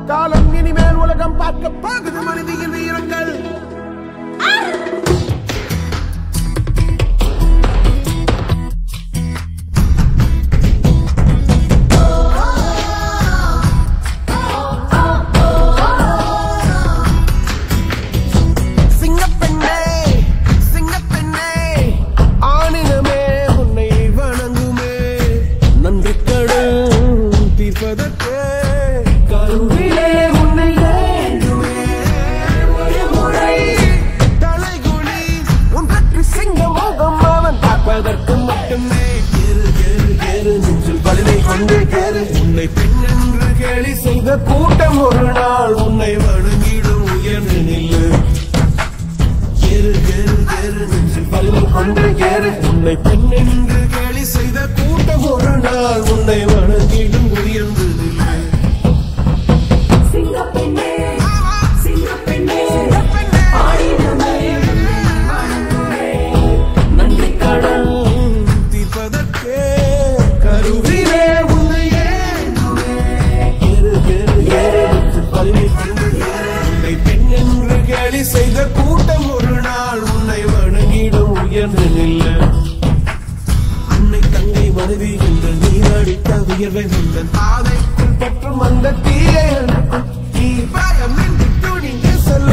காலம் இனிமேல் உலகம் பார்க்க போகுது மனிதியின் வீரங்கள் சிங்கப்பெண்ணே சிங்கப்பெண்ணே ஆணினமே உன்னை வணங்குமே நன்றி கடன் தீர்ப்பதற்கு கருவிலே உன்னை வேண்டுமே ஒரு முறை தலைகுனி உன் பற்றி சிங்க முகம் அவன் பார்ப்பதற்கு மட்டுமே கேரு கேரு கேரு நெஞ்சில் வலிமை கொண்டு கேரு உன்னை பெண் என்று கேலி செய்த கூட்டம் ஒரு நாள் உன்னை வணங்கிடும் உயர்ந்து நில்லு ஏறு ஏறு ஏறு நெஞ்சில் வலிமை கொண்டு ஏறு உன்னை பெண் என்று கேலி செய்த கூட்டம் ஒரு நாள் உன்னை வணங்கிடும் உயர்ந்து நில்லு சிங்கப்பெண்ணே சிங்கப்பெண்ணே ஆடினமே வணங்குமே நன்றி கடன் தீர்ப்பதற்கே கருவிலே உன்னை ஏந்துமே. ஏறு, ஏறு, ஏறு, நெஞ்சில் வலிமை கொண்டு ஏறு. உன்னை பெண் என்று கேலி செய்த கூட்டம் ஒரு நாள் உன்னை வணங்கிடும் உயர்ந்து நில்லு அன்னை தங்கை மனைவி என்று நீராடித்த உயர்வை வந்தன் பாதைக்குள் பற்றும் அந்த தீயை அணைக்கும். நீ பயமின்றி துணிந்து செல்ல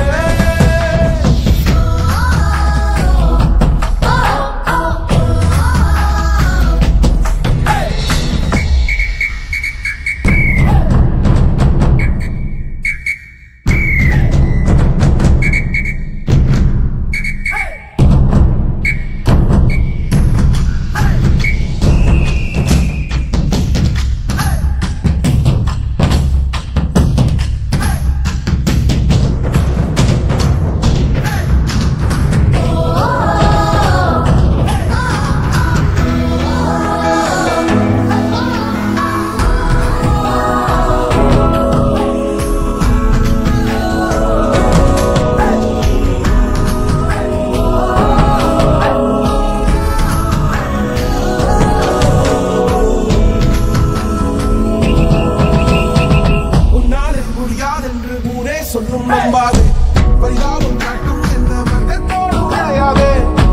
உன்னாலே முடியாதென்று ஊரே சொல்லும் நம்பாது பரிதாபம் காட்டும் எந்த மர்க்கத்தோடும் கிடையாது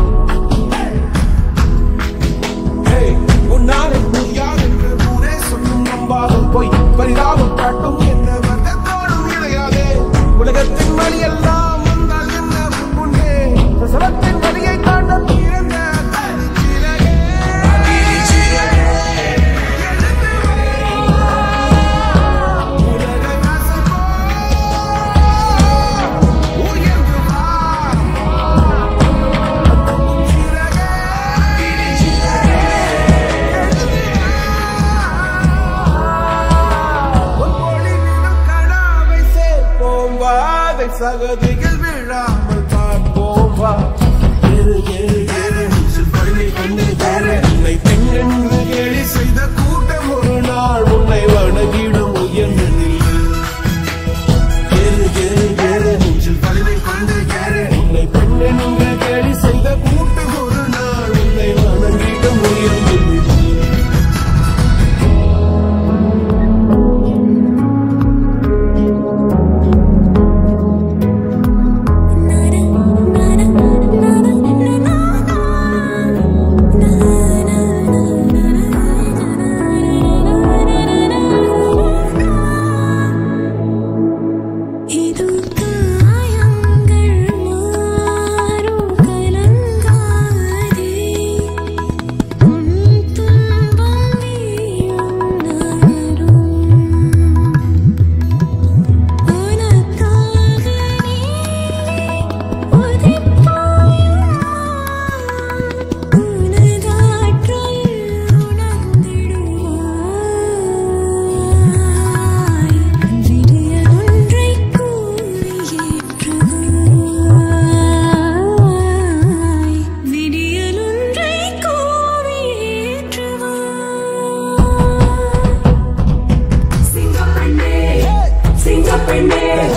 Hey, உன்னாலே முடியாதென்று ஊரே சொல்லும் நம்பாது பொய் பரிதாபம் காட்டும் எந்த மர்க்கத்தோடும் கிடையாது உலகத்தின் வழி எல்லாம் வந்தால் என்ன முன்னே பிரசவத்தின் வழியை காட்ட பிறந்த தனிச்சிறகே. எழுந்து உலகை வாசப்போ, உயர்ந்து வா. சிறகே, எழுந்து வா. உன் பொழிவிடும் கனாவை சேர்ப்போம் வா. அதை சகதிகள் விழாமல் பார்ப்போம் வா ஏறு, ஏறு, ஏறு, நெஞ்சில் வலிமை கொண்டு ஏறு. உன்னை பெண் என்று கேலி செய்த கூட்டம் ஒரு நாள் உன்னை வணங்கிடும் உயர்ந்து நில்லு ஏறு, ஏறு, ஏறு, நெஞ்சில் வலிமை கொண்டு ஏறு. உன்னை பெண் என்று கேலி செய்த கூட்டம் ஒரு நாள் உன்னை வணங்கிடும் உயர்ந்து நில்லு இது காயங்கள் மாறும் கலங்காதே உன் துன்பம் வீழும் நகரும் உனக்காக நீ உதிப்பாயும் உனதாற்றல் உணர்ந்திடுவாய் விடிய ஒன்றை கூறியேற்றுவாய் விடியல் ஒன்றை கூறியேற்றுவாய் சிங்கப்பெண்ணே சிங்கப்பெண்ணே